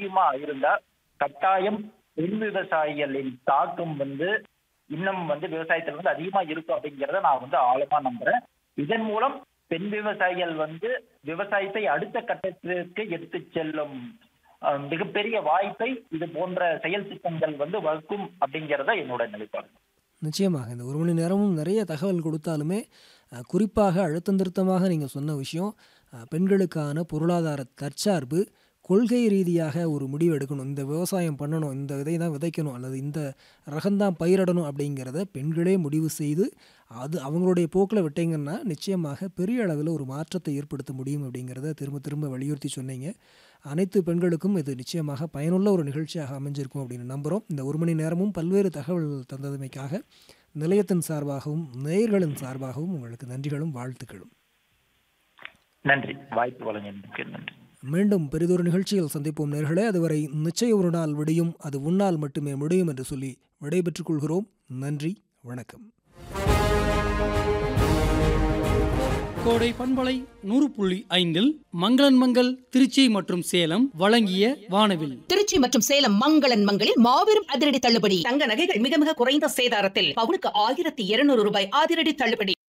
அதிகமா இருந்தா கட்டாயம் பெண் விவசாயிகளின் தாக்கம் வந்து இன்னும் வந்து விவசாயத்துல வந்து அதிகமா இருக்கும் அப்படிங்கிறத நான் வந்து ஆழமா நம்புறேன் இதன் மூலம் பெண் விவசாயிகள் வந்து விவசாயத்தை அடுத்த கட்டத்திற்கு எடுத்து செல்லும் அஹ், மிகப்பெரிய வாய்ப்பை இது போன்ற செயல் திட்டங்கள் வந்து வகுக்கும் அப்படிங்கிறத என்னோட நிலைப்பாடு நிச்சயமாக இந்த ஒரு மணி நேரமும் நிறைய தகவல் கொடுத்தாலுமே அஹ், குறிப்பாக அழுத்தம் திருத்தமாக நீங்கள் சொன்ன விஷயம் அஹ், பெண்களுக்கான பொருளாதார தற்சார்பு கொள்கை ரீதியாக ஒரு முடிவு எடுக்கணும் இந்த விவசாயம் பண்ணணும் இந்த விதை தான் விதைக்கணும் அல்லது இந்த ரகம்தான் பயிரிடணும் அப்படிங்கிறத பெண்களே முடிவு செய்து அது அவங்களுடைய போக்கில் விட்டீங்கன்னா நிச்சயமாக பெரிய அளவில் ஒரு மாற்றத்தை ஏற்படுத்த முடியும் அப்படிங்கிறத திரும்ப திரும்ப வலியுறுத்தி சொன்னீங்க அனைத்து பெண்களுக்கும் இது நிச்சயமாக பயனுள்ள ஒரு நிகழ்ச்சியாக அமைஞ்சிருக்கும் அப்படின்னு நம்புகிறோம் இந்த ஒரு மணி நேரமும் பல்வேறு தகவல்கள் தந்ததுமைக்காக நிலையத்தின் சார்பாகவும் நேயர்களின் சார்பாகவும் உங்களுக்கு நன்றிகளும் வாழ்த்துக்களும் நன்றி வாய்ப்பு வழங்கியதற்கு நன்றி மீண்டும் பெரிதொரு நிகழ்ச்சியில் சந்திப்போம் நேர்களே அதுவரை நிச்சய ஒரு நாள் விடியும் அது உன்னால் மட்டுமே முடியும் என்று சொல்லி விடைபெற்றுக் கொள்கிறோம் நன்றி வணக்கம் கோடை பண்பலை நூறு புள்ளி ஐந்தில் மங்களன் மங்கள் திருச்சி மற்றும் சேலம் வழங்கிய வானவில் திருச்சி மற்றும் சேலம் மங்களன் மங்களில் மாபெரும் அதிரடி தள்ளுபடி தங்க நகைகள் மிக மிக குறைந்த சேதாரத்தில் பவுனுக்கு ஆயிரத்தி இருநூறு ரூபாய் அதிரடி தள்ளுபடி